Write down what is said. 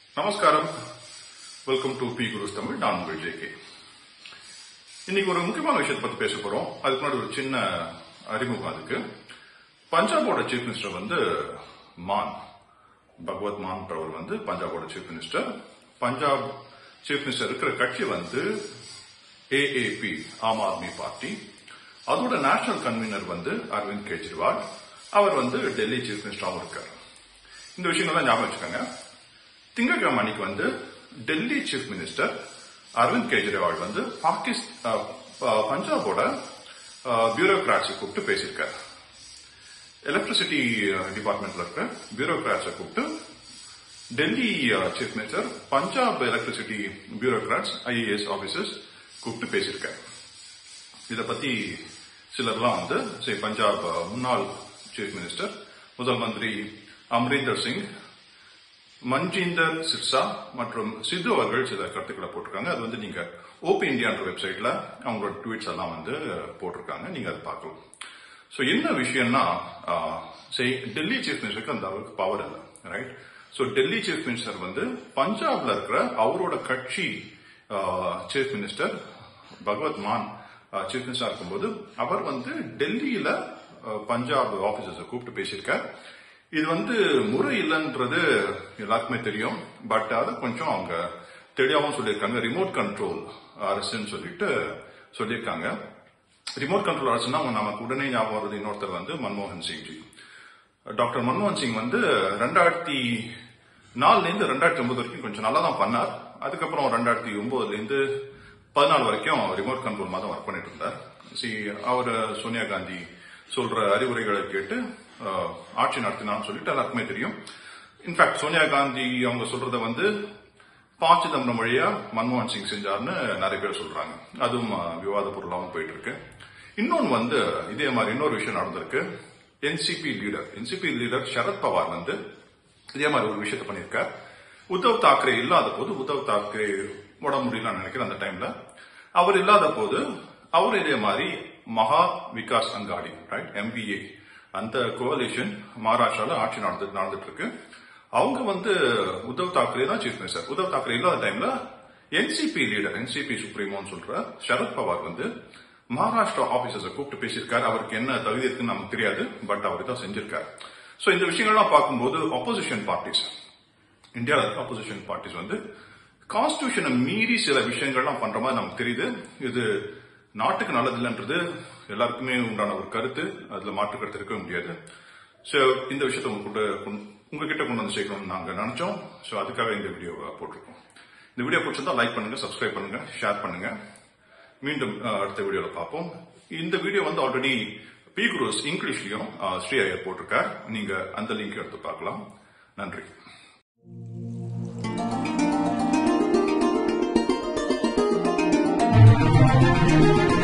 நமஸ்காரம் welcome to P Cruz Tamil நான் உங்கள் ஜே இன்னைக்கு ஒரு முக்கியமான விஷயத்தை பத்தி பேச போறோம் அதுக்கு முன்னாடி ஒரு சின்ன அறிமுகம் அதுக்கு பஞ்சாபோட சீஃப் மினிஸ்டர் வந்து மான் பகவத் மான்றவர் வந்து பஞ்சாபோட chief minister Punjab chief minister இருக்கிற கட்சி வந்து ஏஏபி ஆம் ஆத்மி பார்ட்டி அதோட நேஷனல் கன்வீனர் வந்து அரவிந்த் கெஜ்ரிவால் அவர் வந்து டெல்லி சீஃப் மினிஸ்டராகவும் இருக்கார் இந்த விஷயங்கள்லாம் ஞாபகம் வச்சுக்கோங்க திங்கட்கிழமை அன்னைக்கு வந்து டெல்லி சீஃப் மினிஸ்டர் அரவிந்த் கெஜ்ரிவால் வந்து பாகிஸ்தான் பஞ்சாபோட பியூரோகிராட்ஸை கூப்பிட்டு பேசியிருக்காரு எலக்ட்ரிசிட்டி டிபார்ட்மெண்ட்ல இருக்க பியூரோகிராட்ஸை கூப்பிட்டு Delhi chief minister Punjab electricity bureaucrats IAS officers கூப்பிட்டு பேசியிருக்காரு இதை பத்தி சிலர்லாம் வந்து சரி பஞ்சாப் முன்னாள் சீஃப் மினிஸ்டர் முதல் மந்திரி அம்ரீந்தர் சிங் மன்ஜிந்தர் சிர்சா மற்றும் சித்து அவர்கள் சில கருத்துக்களை போட்டிருக்காங்க அது வந்து நீங்க ஓபி இந்தியான்ற வெப்சைட்ல அவங்களோட ட்வீட்ஸ் எல்லாம் வந்து போட்டிருக்காங்க நீங்க அதை பார்க்கலாம் ஸோ என்ன விஷயம்னா சரி டெல்லி சீஃப் மினிஸ்டருக்கு அந்த அளவுக்கு பவர் இல்லை right so Delhi chief minister வந்து பஞ்சாப்ல இருக்கிற அவரோட கட்சி சீஃப் மினிஸ்டர் பகவத் மான் சீஃப் மினிஸ்டர் இருக்கும்போது அவர் வந்து டெல்லியில பஞ்சாப் ஆபீசர்ஸை கூப்பிட்டு பேசியிருக்கார் இது வந்து முறை இல்லைன்றது எல்லாருக்குமே தெரியும் பட் அதை கொஞ்சம் அவங்க தெளிவாகவும் சொல்லியிருக்காங்க ரிமோட் கண்ட்ரோல் அரசுன்னு சொல்லிட்டு சொல்லியிருக்காங்க ரிமோட் கண்ட்ரோல் அரசுனா நமக்கு உடனே ஞாபகம் வருது இன்னொருத்தர் வந்து மன்மோகன் சிங்ஜி டாக்டர் மன்மோகன் சிங் வந்து ரெண்டாயிரத்தி நாலுல இருந்து ரெண்டாயிரத்தி ஒன்பது வரைக்கும் கொஞ்சம் நல்லா தான் பண்ணார் அதுக்கப்புறம் ரெண்டாயிரத்தி ஒன்பதுல இருந்து பதினாலு வரைக்கும் ரிமோட் கண்ட்ரோல் மாதிரி ஒர்க் பண்ணிட்டு இருந்தார் சி அவர் சோனியா காந்தி சொல்ற அறிவுரைகளை கேட்டு ஆட்சி நடத்தினான்னு சொல்லிட்டு எல்லாருக்குமே தெரியும் இன்ஃபேக்ட் சோனியா காந்தி அவங்க சொல்றத வந்து பா சிதம்பரம் வழியா மன்மோகன் சிங் செஞ்சார்னு நிறைய பேர் சொல்றாங்க அதுவும் விவாத பொருளாகவும் போயிட்டு இருக்கு இன்னொன்னு வந்து இதே மாதிரி இன்னொரு விஷயம் நடந்திருக்கு NCP leader NCP leader Sharad Pawar வந்து இதே மாதிரி ஒரு விஷயத்த பண்ணியிருக்கார் உத்தவ் தாக்கரே இல்லாத போது உத்தவ் தாக்கரே உடம்பு முடியலன்னு நினைக்கிறேன் அந்த டைம்ல அவர் இல்லாத போது அவர் இதே மாதிரி மகா விகாஸ் அங்காடி ரைட் எம்பிஏ அந்த கோலிஷன் மகாராஷ்டிரால ஆட்சி நடந்து நடந்துட்டு இருக்கு அவங்க வந்து உத்தவ் தாக்கரே தான் சீஃப் மினிஸ்டர் உத்தவ் தாக்கரே இல்லாத டைம்ல என்சிபி லீடர் என்சிபி சுப்ரீமோன்னு சொல்ற சரத் பவார் வந்து மகாராஷ்டிரா ஆபீசர்ஸை கூப்பிட்டு பேசியிருக்காரு அவருக்கு என்ன தகுதி இருக்குன்னு நமக்கு தெரியாது பட் அவர் தான் செஞ்சிருக்காரு சோ இந்த விஷயங்கள்லாம் பார்க்கும்போது ஆப்போசிஷன் பார்ட்டிஸ் இந்தியாவில் இருக்க ஆப்போசிஷன் பார்ட்டிஸ் வந்து கான்ஸ்டியூஷனை மீறி சில விஷயங்கள்லாம் பண்ற மாதிரி நமக்கு தெரியுது இது நாட்டுக்கு நல்லது இல்லைன்றது எல்லாருக்குமே உண்டான ஒரு கருத்து அதுல மாற்று கருத்து இருக்கவே முடியாது ஸோ இந்த விஷயத்த உங்க கூட உங்ககிட்ட கொண்டு வந்து சேர்க்கணும்னு நாங்க நினைச்சோம் ஸோ அதுக்காக இந்த வீடியோவை போட்டிருக்கோம் இந்த வீடியோ பிடிச்சிருந்தா லைக் பண்ணுங்க சப்ஸ்கிரைப் பண்ணுங்க ஷேர் பண்ணுங்க மீண்டும் அடுத்த வீடியோல பார்ப்போம் இந்த வீடியோ வந்து ஆல்ரெடி பி குரூஸ் இங்கிலீஷ்லயும் ஸ்ரீ ஐயர் போட்டிருக்கார் நீங்க அந்த லிங்க் எடுத்து பார்க்கலாம் நன்றி Thank you.